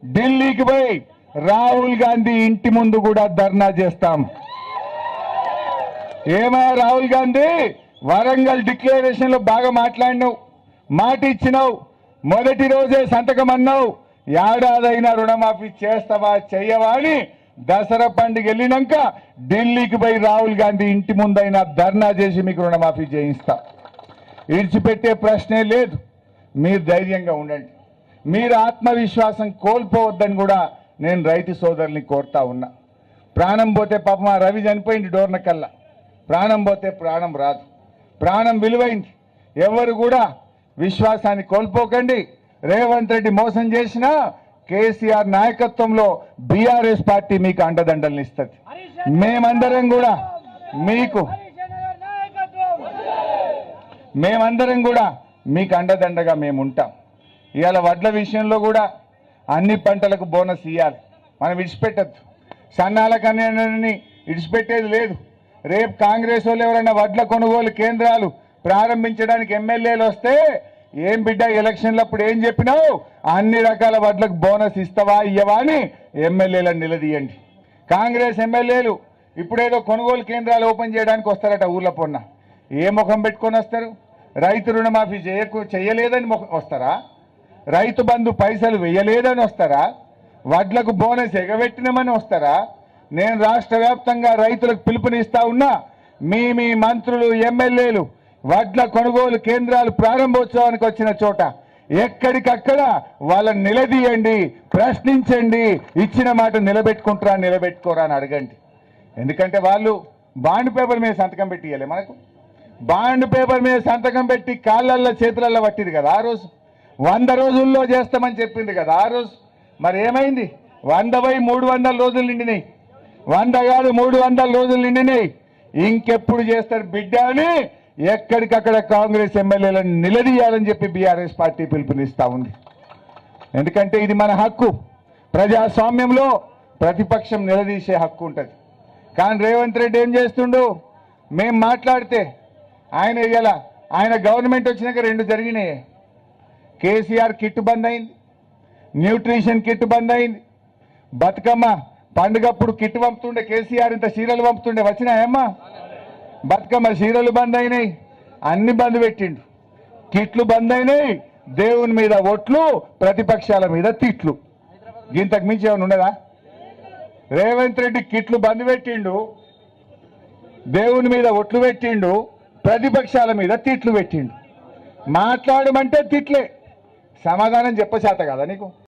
ఢిల్లీకి పోయి రాహుల్ గాంధీ ఇంటి ముందు కూడా ధర్నా చేస్తాం ఏమా రాహుల్ గాంధీ వరంగల్ డిక్లరేషన్ లో బాగా మాట్లాడినావు మాట ఇచ్చినావు మొదటి రోజే సంతకం అన్నావు ఏడాదైనా రుణమాఫీ చేస్తావా చెయ్యవా అని దసరా పండుగ వెళ్ళినాక ఢిల్లీకి పోయి రాహుల్ గాంధీ ఇంటి ముందైనా ధర్నా చేసి మీకు రుణమాఫీ చేయిస్తా విడిచిపెట్టే ప్రశ్నే లేదు మీరు ధైర్యంగా ఉండండి మీరు ఆత్మవిశ్వాసం కోల్పోవద్దని కూడా నేను రైతు సోదరుల్ని కోరుతా ఉన్నా ప్రాణం పోతే పాపం ఆ రవి చనిపోయింది డోర్న కల్లా ప్రాణం పోతే ప్రాణం రాదు ప్రాణం విలువైంది ఎవరు కూడా విశ్వాసాన్ని కోల్పోకండి రేవంత్ రెడ్డి మోసం చేసినా కేసీఆర్ నాయకత్వంలో బీఆర్ఎస్ పార్టీ మీకు అండదండల్ని ఇస్తుంది మేమందరం కూడా మీకు మేమందరం కూడా మీకు అండదండగా మేము ఉంటాం ఇవాళ వడ్ల విషయంలో కూడా అన్ని పంటలకు బోనస్ ఇవ్వాలి మనం విడిచిపెట్టద్దు సన్నాల కన్యాన్ని విడిచిపెట్టేది లేదు రేపు కాంగ్రెస్ వాళ్ళు ఎవరైనా వడ్ల కొనుగోలు కేంద్రాలు ప్రారంభించడానికి ఎమ్మెల్యేలు వస్తే ఏం బిడ్డ ఎలక్షన్లప్పుడు ఏం చెప్పినావు అన్ని రకాల వడ్లకు బోనస్ ఇస్తావా ఇయ్యవా అని ఎమ్మెల్యేలను నిలదీయండి కాంగ్రెస్ ఎమ్మెల్యేలు ఇప్పుడేదో కొనుగోలు కేంద్రాలు ఓపెన్ చేయడానికి వస్తారట ఊర్ల పొన్న ఏ ముఖం పెట్టుకొని వస్తారు రైతు రుణమాఫీ చేయకు చేయలేదని ముఖ- వస్తారా రైతు బంధు పైసలు వేయలేదని వస్తారా వడ్లకు బోనస్ ఎగబెట్టినామని వస్తారా నేను రాష్ట్ర వ్యాప్తంగా రైతులకు పిలుపునిస్తా ఉన్నా మీ మీ మంత్రులు ఎమ్మెల్యేలు వడ్ల కొనుగోలు కేంద్రాలు ప్రారంభోత్సవానికి వచ్చిన చోట ఎక్కడికక్కడ వాళ్ళని నిలదీయండి ప్రశ్నించండి ఇచ్చిన మాట నిలబెట్టుకుంటారా నిలబెట్టుకోరా అని అడగండి ఎందుకంటే వాళ్ళు బాండ్ పేపర్ మీద సంతకం పెట్టి ఇవ్వలే మనకు బాండ్ పేపర్ మీద సంతకం పెట్టి కాళ్ళల్లో చేతులల్లో పట్టింది కదా ఆ రోజు వంద రోజుల్లో చేస్తామని చెప్పింది కదా ఆ రోజు మరి ఏమైంది వంద పోయి మూడు వందల రోజులు నిండినాయి వంద కాదు మూడు వందల రోజులు నిండినాయి ఇంకెప్పుడు చేస్తారు బిడ్డ అని ఎక్కడికక్కడ కాంగ్రెస్ ఎమ్మెల్యేలను నిలదీయాలని చెప్పి బీఆర్ఎస్ పార్టీ పిలుపునిస్తా ఉంది ఎందుకంటే ఇది మన హక్కు ప్రజాస్వామ్యంలో ప్రతిపక్షం నిలదీసే హక్కు ఉంటుంది కానీ రేవంత్ రెడ్డి ఏం చేస్తుండు మేం మాట్లాడితే ఆయన ఇవాళ ఆయన గవర్నమెంట్ వచ్చినాక రెండు జరిగినాయి కేసీఆర్ కిట్ బంద్ అయింది న్యూట్రిషన్ కిట్ బంద్ అయింది బతుకమ్మ పండుగప్పుడు కిట్ పంపుతుండే కేసీఆర్ ఇంత చీరలు పంపుతుండే వచ్చినాయమ్మా బతుకమ్మ చీరలు బంద్ అయినాయి అన్ని బంద్ పెట్టిండు కిట్లు బంద్ అయినాయి దేవుని మీద ఒట్లు ప్రతిపక్షాల మీద తిట్లు ఇంతకు మించి ఏమైనా ఉండదా రేవంత్ రెడ్డి కిట్లు బంద్ పెట్టిండు దేవుని మీద ఒట్లు పెట్టిండు ప్రతిపక్షాల మీద తిట్లు పెట్టిండు మాట్లాడమంటే తిట్లే సమాధానం చెప్పచేత కదా నీకు